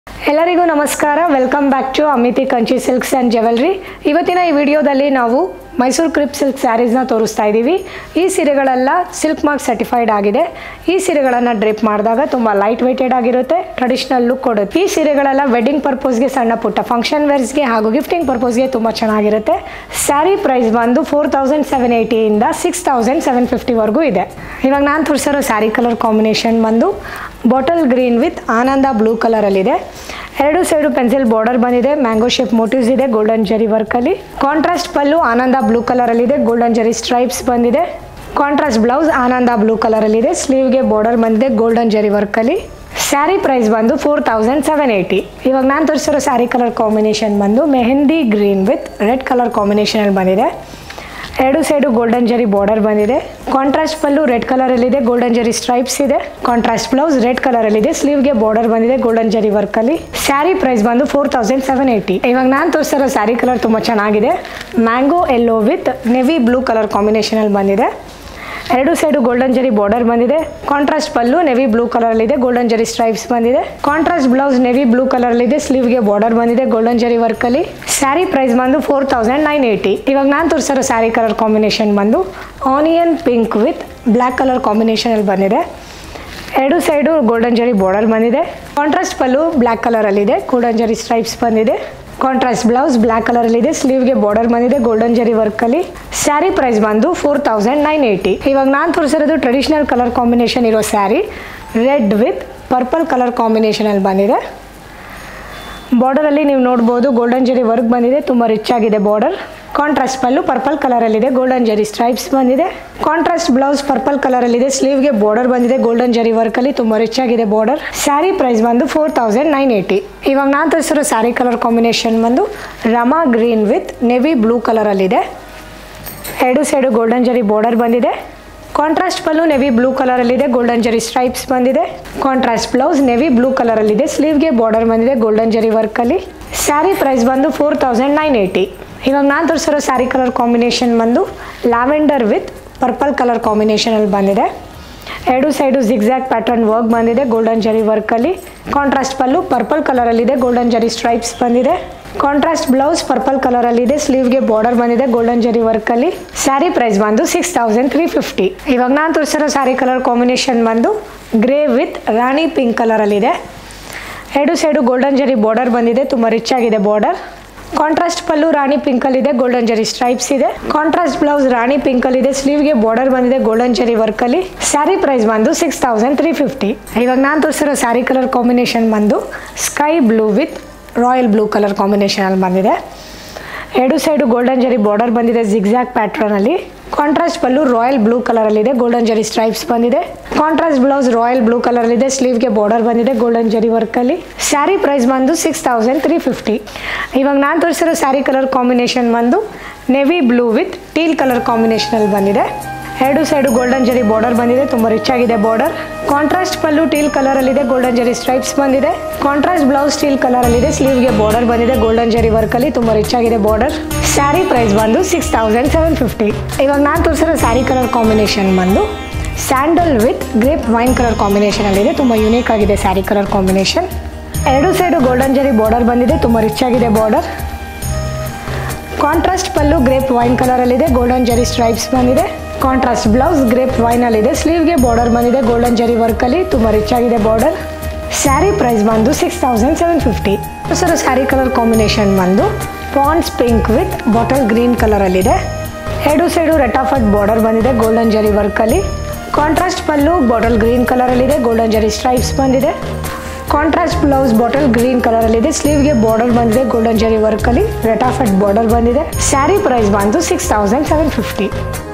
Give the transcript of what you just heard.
ಎಲ್ಲರಿಗೂ ನಮಸ್ಕಾರ welcome back to Amithi Kanchi silks and jewellery ಇವತ್ತಿನ ಈ ವಿಡಿಯೋದಲ್ಲಿ ನಾವು ಮೈಸೂರು ಕ್ರಿಪ್ ಸಿಲ್ಕ್ ಸ್ಯಾರೀಸ್ನ ತೋರಿಸ್ತಾ ಇದ್ದೀವಿ ಈ ಸೀರೆಗಳೆಲ್ಲ ಸಿಲ್ಕ್ ಮಾರ್ಕ್ ಸರ್ಟಿಫೈಡ್ ಆಗಿದೆ ಈ ಸೀರೆಗಳನ್ನು ಡ್ರಿಪ್ ಮಾಡಿದಾಗ ತುಂಬ ಲೈಟ್ ವೆಯ್ಟೆಡ್ ಆಗಿರುತ್ತೆ ಟ್ರೆಡಿಷನಲ್ ಲುಕ್ ಕೊಡುತ್ತೆ ಈ ಸೀರೆಗಳೆಲ್ಲ ವೆಡ್ಡಿಂಗ್ ಪರ್ಪಸ್ಗೆ ಸಣ್ಣ ಪುಟ್ಟ ಫಂಕ್ಷನ್ ವೇರ್ಸ್ಗೆ ಹಾಗೂ ಗಿಫ್ಟಿಂಗ್ ಪರ್ಪಸ್ಗೆ ತುಂಬ ಚೆನ್ನಾಗಿರುತ್ತೆ ಸ್ಯಾರಿ ಪ್ರೈಸ್ ಬಂದು ಫೋರ್ ತೌಸಂಡ್ ಸೆವೆನ್ ಏಯ್ಟಿಯಿಂದ ಸಿಕ್ಸ್ ತೌಸಂಡ್ ಸೆವೆನ್ ಫಿಫ್ಟಿವರೆಗೂ ಇದೆ ಇವಾಗ ನಾನು ತೋರಿಸಿರೋ ಸ್ಯಾರಿ ಕಲರ್ ಕಾಂಬಿನೇಷನ್ ಬಂದು bottle green with Ananda blue ಕಲರಲ್ಲಿದೆ ಎರಡು ಸೈಡು ಪೆನ್ಸಿಲ್ ಬಾರ್ಡರ್ ಬಂದಿದೆ ಮ್ಯಾಂಗೋ ಶೇಪ್ ಮೋಟಿವ್ಸ್ ಇದೆ ಗೋಲ್ಡನ್ ಜರಿ ವರ್ಕಲ್ಲಿ ಕಾಂಟ್ರಾಸ್ಟ್ ಪಲ್ಲು ಆನಂದ ಬ್ಲೂ ಕಲರಲ್ಲಿದೆ ಗೋಲ್ಡನ್ ಜರಿ ಸ್ಟ್ರೈಪ್ಸ್ ಬಂದಿದೆ ಕಾಂಟ್ರಾಸ್ಟ್ ಬ್ಲೌಸ್ ಆನಂದ ಬ್ಲೂ ಕಲರಲ್ಲಿದೆ ಸ್ಲೀವ್ಗೆ ಬಾರ್ಡರ್ ಬಂದಿದೆ ಗೋಲ್ಡನ್ ಜರಿ ವರ್ಕಲ್ಲಿ ಸ್ಯಾರಿ ಪ್ರೈಸ್ ಬಂದು ಫೋರ್ ತೌಸಂಡ್ ಸೆವೆನ್ ಏಯ್ಟಿ ಇವಾಗ ನಾನು ತೋರಿಸಿರೋ ಸ್ಯಾರಿ ಕಲರ್ ಕಾಂಬಿನೇಷನ್ ಬಂದು mehndi green with red colour ಕಾಂಬಿನೇಷನಲ್ಲಿ ಬಂದಿದೆ ಎರಡು ಸೈಡು ಗೋಲ್ಡನ್ ಜರಿ ಬಾರ್ಡರ್ ಬಂದಿದೆ ಕಾಂಟ್ರಾಸ್ಟ್ ಪಲ್ಲು ರೆಡ್ ಕಲರಲ್ಲಿದೆ ಗೋಲ್ಡನ್ ಜರಿ ಸ್ಟ್ರೈಪ್ಸ್ ಇದೆ ಕಾಂಟ್ರಾಸ್ಟ್ ಬ್ಲೌಸ್ ರೆಡ್ ಕಲರಲ್ಲಿದೆ ಸ್ಲೀವ್ಗೆ ಬಾರ್ಡರ್ ಬಂದಿದೆ ಗೋಲ್ಡನ್ ಜರಿ ವರ್ಕಲ್ಲಿ ಸ್ಯಾರಿ ಪ್ರೈಸ್ ಬಂದು ಫೋರ್ ತೌಸಂಡ್ ಸೆವೆನ್ ಏಯ್ಟಿ ಇವಾಗ ನಾನು ತೋರಿಸಿರೋ ಸ್ಯಾರಿ ಕಲರ್ ತುಂಬ ಚೆನ್ನಾಗಿದೆ mango yellow with navy blue colour ಕಾಂಬಿನೇಷನಲ್ಲಿ ಬಂದಿದೆ ಎರಡು ಸೈಡು ಗೋಲ್ಡನ್ ಜರಿ ಬಾರ್ಡರ್ ಬಂದಿದೆ ಕಾಂಟ್ರಾಸ್ಟ್ ಪಲ್ಲು ನೆವಿ ಬ್ಲೂ ಕಲರಲ್ಲಿದೆ ಗೋಲ್ಡನ್ ಜರಿ ಸ್ಟ್ರೈಪ್ಸ್ ಬಂದಿದೆ ಕಾಂಟ್ರಾಸ್ಟ್ ಬ್ಲೌಸ್ ನೆವಿ ಬ್ಲೂ ಕಲರಲ್ಲಿದೆ ಸ್ಲೀವ್ಗೆ ಬಾರ್ಡರ್ ಬಂದಿದೆ ಗೋಲ್ಡನ್ ಜರಿ ವರ್ಕಲ್ಲಿ ಸ್ಯಾರಿ ಪ್ರೈಸ್ ಬಂದು ಫೋರ್ ತೌಸಂಡ್ ನೈನ್ ಏಯ್ಟಿ ಇವಾಗ ನಾನು ತೋರಿಸಿರೋ ಸ್ಯಾರಿ ಕಲರ್ ಕಾಂಬಿನೇಷನ್ ಬಂದು onion pink with black colour ಕಾಂಬಿನೇಷನಲ್ಲಿ ಬಂದಿದೆ ಎರಡು ಸೈಡು ಗೋಲ್ಡನ್ ಜರಿ ಬಾರ್ಡರ್ ಬಂದಿದೆ ಕಾಂಟ್ರಾಸ್ಟ್ ಪಲ್ಲು ಬ್ಲ್ಯಾಕ್ ಕಲರಲ್ಲಿದೆ ಗೋಲ್ಡನ್ ಜರಿ ಸ್ಟ್ರೈಪ್ಸ್ ಬಂದಿದೆ ಕಾಂಟ್ರಾಸ್ಟ್ ಬ್ಲೌಸ್ ಬ್ಲ್ಯಾಕ್ ಕಲರಲ್ಲಿದೆ ಸ್ಲೀವ್ಗೆ ಬಾರ್ಡರ್ ಬಂದಿದೆ ಗೋಲ್ಡನ್ ಜರಿ ವರ್ಕಲ್ಲಿ ಸ್ಯಾರಿ ಪ್ರೈಸ್ ಬಂದು ಫೋರ್ ತೌಸಂಡ್ ನೈನ್ ಏಯ್ಟಿ ಇವಾಗ ನಾನು ತೋರಿಸಿರೋದು ಟ್ರೆಡಿಷನಲ್ ಕಲರ್ ಕಾಂಬಿನೇಷನ್ ಇರೋ sari red with purple colour ಕಾಂಬಿನೇಷನಲ್ಲಿ ಬಂದಿದೆ ಬಾರ್ಡರಲ್ಲಿ ನೀವು ನೋಡ್ಬೋದು ಗೋಲ್ಡನ್ ಜರಿ ವರ್ಕ್ ಬಂದಿದೆ ತುಂಬ ರಿಚ್ ಆಗಿದೆ ಬಾರ್ಡರ್ ಕಾಂಟ್ರಾಸ್ಟ್ ಪಲ್ಲು ಪರ್ಪಲ್ ಕಲರಲ್ಲಿದೆ ಗೋಲ್ಡನ್ ಜರಿ ಸ್ಟ್ರೈಪ್ಸ್ ಬಂದಿದೆ ಕಾಂಟ್ರಾಸ್ಟ್ ಬ್ಲೌಸ್ ಪರ್ಪಲ್ ಕಲರಲ್ಲಿದೆ ಸ್ಲೀವ್ಗೆ ಬಾರ್ಡರ್ ಬಂದಿದೆ ಗೋಲ್ಡನ್ ಜರಿ ವರ್ಕಲ್ಲಿ ತುಂಬ ರಿಚ್ ಆಗಿದೆ ಬಾರ್ಡರ್ ಸ್ಯಾರಿ ಪ್ರೈಸ್ ಬಂದು ಫೋರ್ ತೌಸಂಡ್ ನೈನ್ ಏಯ್ಟಿ ಇವಾಗ ನಾನು ತೋರಿಸಿರೋ ಸ್ಯಾರಿ ಕಲರ್ ಕಾಂಬಿನೇಷನ್ ಬಂದು Rama green with navy blue ಕಲರಲ್ಲಿದೆ ಎರಡು ಸೈಡು ಗೋಲ್ಡನ್ ಜರಿ ಬಾರ್ಡರ್ ಬಂದಿದೆ ಕಾಂಟ್ರಾಸ್ಟ್ ಪಲ್ಲು ನೆವಿ ಬ್ಲೂ ಕಲರಲ್ಲಿದೆ ಗೋಲ್ಡನ್ ಜರಿ ಸ್ಟ್ರೈಪ್ಸ್ ಬಂದಿದೆ ಕಾಂಟ್ರಾಸ್ಟ್ ಬ್ಲೌಸ್ ನೆವಿ ಬ್ಲೂ ಕಲರಲ್ಲಿದೆ ಸ್ಲೀವ್ಗೆ ಬಾರ್ಡರ್ ಬಂದಿದೆ ಗೋಲ್ಡನ್ ಜರಿ ವರ್ಕಲ್ಲಿ ಸ್ಯಾರಿ ಪ್ರೈಸ್ ಬಂದು ಫೋರ್ ತೌಸಂಡ್ ನೈನ್ ಏಯ್ಟಿ ಇವಾಗ ನಾನು ತೋರಿಸಿರೋ ಸ್ಯಾರಿ ಕಲರ್ ಕಾಂಬಿನೇಷನ್ ಬಂದು ಲ್ಯಾವೆಂಡರ್ ವಿತ್ ಪರ್ಪಲ್ ಕಲರ್ ಕಾಂಬಿನೇಷನಲ್ಲಿ ಬಂದಿದೆ ಎರಡು ಸೈಡು ಜಿಗ್ಜ್ಯಾಕ್ ಪ್ಯಾಟರ್ನ್ ವರ್ಕ್ ಬಂದಿದೆ ಗೋಲ್ಡನ್ ಜರಿ ವರ್ಕಲ್ಲಿ ಕಾಂಟ್ರಾಸ್ಟ್ ಪಲ್ಲು ಪರ್ಪಲ್ ಕಲರಲ್ಲಿದೆ ಗೋಲ್ಡನ್ ಜರಿ ಸ್ಟ್ರೈಪ್ಸ್ ಬಂದಿದೆ ಕಾಂಟ್ರಾಸ್ಟ್ ಬ್ಲೌಸ್ ಪರ್ಪಲ್ ಕಲರಲ್ಲಿದೆ ಸ್ಲೀವ್ಗೆ ಬಾರ್ಡರ್ ಬಂದಿದೆ ಗೋಲ್ಡನ್ ಜರಿ ವರ್ಕಲ್ಲಿ ಸ್ಯಾರಿ ಪ್ರೈಸ್ ಬಂದು ಸಿಕ್ಸ್ ತೌಸಂಡ್ ತ್ರೀ ಫಿಫ್ಟಿ ಇವಾಗ ನಾನು ತೋರಿಸಿರೋ ಸ್ಯಾರಿ ಕಲರ್ ಕಾಂಬಿನೇಷನ್ ಬಂದು ಗ್ರೇ ವಿತ್ ರಾಣಿ ಪಿಂಕ್ ಕಲರಲ್ಲಿದೆ ಎರಡು ಸೈಡು ಗೋಲ್ಡನ್ ಜರಿ ಬಾರ್ಡರ್ ಬಂದಿದೆ ತುಂಬ ರಿಚ್ ಆಗಿದೆ ಬಾರ್ಡರ್ ಕಾಂಟ್ರಾಸ್ಟ್ ಪಲ್ಲು ರಾಣಿ ಪಿಂಕಲ್ಲಿದೆ ಗೋಲ್ಡನ್ ಜರಿ ಸ್ಟ್ರೈಪ್ಸ್ ಇದೆ ಕಾಂಟ್ರಾಸ್ಟ್ ಬ್ಲೌಸ್ ರಾಣಿ ಪಿಂಕಲ್ಲಿದೆ ಸ್ಲೀವ್ಗೆ ಬಾರ್ಡರ್ ಬಂದಿದೆ ಗೋಲ್ಡನ್ ಜರಿ ವರ್ಕಲ್ಲಿ ಸ್ಯಾರಿ ಪ್ರೈಸ್ ಬಂದು ಸಿಕ್ಸ್ ತೌಸಂಡ್ ತ್ರೀ ಫಿಫ್ಟಿ ಇವಾಗ ನಾನು ತೋರಿಸಿರೋ ಸ್ಯಾರಿ ಕಲರ್ ಕಾಂಬಿನೇಷನ್ ಬಂದು sky blue with royal blue colour ಕಾಂಬಿನೇಷನಲ್ಲಿ ಬಂದಿದೆ ಎರಡು ಸೈಡು ಗೋಲ್ಡನ್ ಜರಿ ಬಾರ್ಡರ್ ಬಂದಿದೆ ಜಿಗ್ಜ್ಯಾಕ್ ಪ್ಯಾಟ್ರನಲ್ಲಿ ಕಾಂಟ್ರಾಸ್ಟ್ ಪಲ್ಲು ರಾಯಲ್ ಬ್ಲೂ ಕಲರಲ್ಲಿದೆ ಗೋಲ್ಡನ್ ಜರಿ ಸ್ಟ್ರೈಪ್ಸ್ ಬಂದಿದೆ ಕಾಂಟ್ರಾಸ್ಟ್ ಬ್ಲೌಸ್ ರಾಯಲ್ ಬ್ಲೂ ಕಲರಲ್ಲಿದೆ ಸ್ಲೀವ್ಗೆ ಬಾರ್ಡರ್ ಬಂದಿದೆ ಗೋಲ್ಡನ್ ಜರಿ ವರ್ಕಲ್ಲಿ ಸ್ಯಾರಿ ಪ್ರೈಸ್ ಬಂದು ಸಿಕ್ಸ್ ತೌಸಂಡ್ ತ್ರೀ ಫಿಫ್ಟಿ ಇವಾಗ ನಾನು ತೋರಿಸಿರೋ ಸ್ಯಾರಿ ಕಲರ್ ಕಾಂಬಿನೇಷನ್ ಬಂದು navy blue with teal colour ಕಾಂಬಿನೇಷನಲ್ಲಿ ಬಂದಿದೆ ಎರಡು ಸೈಡು ಗೋಲ್ಡನ್ ಜರಿ ಬಾರ್ಡರ್ ಬಂದಿದೆ ತುಂಬ ರಿಚ್ ಆಗಿದೆ ಬಾರ್ಡರ್ ಕಾಂಟ್ರಾಸ್ಟ್ ಪಲ್ಲು ಟೀಲ್ ಕಲರಲ್ಲಿದೆ ಗೋಲ್ಡನ್ ಜರಿ ಸ್ಟ್ರೈಪ್ಸ್ ಬಂದಿದೆ ಕಾಂಟ್ರಾಸ್ಟ್ ಬ್ಲೌಸ್ ಟೀಲ್ ಕಲರಲ್ಲಿದೆ ಸ್ಲೀವ್ಗೆ ಬಾರ್ಡರ್ ಬಂದಿದೆ ಗೋಲ್ಡನ್ ಜರಿ ವರ್ಕಲ್ಲಿ ತುಂಬ ರಿಚ್ ಆಗಿದೆ ಬಾರ್ಡರ್ ಸ್ಯಾರಿ ಪ್ರೈಸ್ ಬಂದು ಸಿಕ್ಸ್ ತೌಸಂಡ್ ಸೆವೆನ್ ಫಿಫ್ಟಿ ಇವಾಗ ನಾನು ತೋರಿಸಿರೋ ಸ್ಯಾರಿ ಕಲರ್ ಕಾಂಬಿನೇಷನ್ ಬಂದು sandal with grape wine colour ಕಾಂಬಿನೇಷನಲ್ಲಿದೆ ತುಂಬ ಯುನೀಕ್ ಆಗಿದೆ ಸ್ಯಾರಿ ಕಲರ್ ಕಾಂಬಿನೇಷನ್ ಎರಡು ಸೈಡು ಗೋಲ್ಡನ್ ಜರಿ ಬಾರ್ಡರ್ ಬಂದಿದೆ ತುಂಬ ರಿಚ್ ಆಗಿದೆ border contrast pallu grape wine ಕಲರಲ್ಲಿದೆ ಗೋಲ್ಡನ್ ಜರಿ ಸ್ಟ್ರೈಪ್ಸ್ ಬಂದಿದೆ ಕಾಂಟ್ರಾಸ್ಟ್ ಬ್ಲೌಸ್ ಗ್ರೇಪ್ ವೈನಲ್ಲಿದೆ ಸ್ಲೀವ್ಗೆ ಬಾರ್ಡರ್ ಬಂದಿದೆ ಗೋಲ್ಡನ್ ಜರಿ ವರ್ಕಲ್ಲಿ ತುಂಬ ರಿಚ್ ಆಗಿದೆ ಬಾರ್ಡರ್ ಸ್ಯಾರಿ ಪ್ರೈಸ್ ಬಂದು six thousand seven fifty sir sari colour combination ಬಂದು ಪಾನ್ಸ್ ಪಿಂಕ್ ವಿತ್ ಬಾಟಲ್ ಗ್ರೀನ್ ಕಲರಲ್ಲಿದೆ ಎರಡು ಸೈಡು ರೆಟಾಫಟ್ ಬಾರ್ಡರ್ ಬಂದಿದೆ ಗೋಲ್ಡನ್ ಜರಿ ವರ್ಕಲ್ಲಿ ಕಾಂಟ್ರಾಸ್ಟ್ ಪಲ್ಲು ಬಾಟಲ್ ಗ್ರೀನ್ ಕಲರಲ್ಲಿದೆ ಗೋಲ್ಡನ್ ಜರಿ ಸ್ಟ್ರೈಪ್ಸ್ ಬಂದಿದೆ ಕಾಂಟ್ರಾಸ್ಟ್ ಬ್ಲೌಸ್ ಬಾಟಲ್ ಗ್ರೀನ್ ಕಲರಲ್ಲಿದೆ ಸ್ಲೀವ್ಗೆ ಬಾರ್ಡರ್ ಬಂದಿದೆ ಗೋಲ್ಡನ್ ಜರಿ ವರ್ಕಲ್ಲಿ ರೆಟಾಫಟ್ ಬಾರ್ಡರ್ ಬಂದಿದೆ ಸ್ಯಾರಿ ಪ್ರೈಸ್ ಬಂದು ಸಿಕ್ಸ್ ತೌಸಂಡ್ ಸೆವೆನ್ ಫಿಫ್ಟಿ